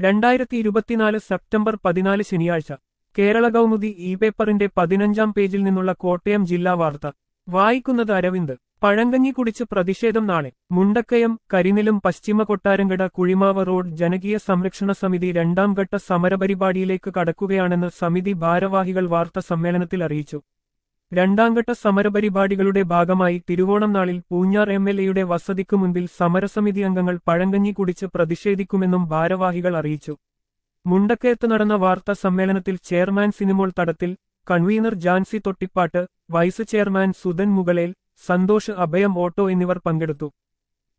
രണ്ടായിരത്തി ഇരുപത്തിനാല് സെപ്റ്റംബർ പതിനാല് ശനിയാഴ്ച കേരള കൗമുദി ഇ പേപ്പറിന്റെ പതിനഞ്ചാം പേജിൽ നിന്നുള്ള കോട്ടയം ജില്ലാ വാർത്ത വായിക്കുന്നത് അരവിന്ദ് പഴങ്കഞ്ഞി കുടിച്ച് പ്രതിഷേധം നാളെ മുണ്ടക്കയം കരിനിലും പശ്ചിമ കൊട്ടാരങ്കട കുഴിമാവ് റോഡ് ജനകീയ സംരക്ഷണ സമിതി രണ്ടാം ഘട്ട സമരപരിപാടിയിലേക്ക് കടക്കുകയാണെന്ന് സമിതി ഭാരവാഹികൾ വാർത്താ സമ്മേളനത്തിൽ അറിയിച്ചു രണ്ടാംഘട്ട സമരപരിപാടികളുടെ ഭാഗമായി തിരുവോണം നാളിൽ പൂഞ്ഞാർ എം എൽ എയുടെ വസതിക്കു മുൻപിൽ സമരസമിതി അംഗങ്ങൾ പഴങ്കഞ്ഞി കുടിച്ച് പ്രതിഷേധിക്കുമെന്നും ഭാരവാഹികൾ അറിയിച്ചു മുണ്ടക്കയത്ത് നടന്ന വാർത്താ സമ്മേളനത്തിൽ chairman Sinimol Thadathil convener Jancy Thottippattu vice chairman Sudhan Mukalel Santhosh Abhayam auto എന്നിവർ പങ്കെടുത്തു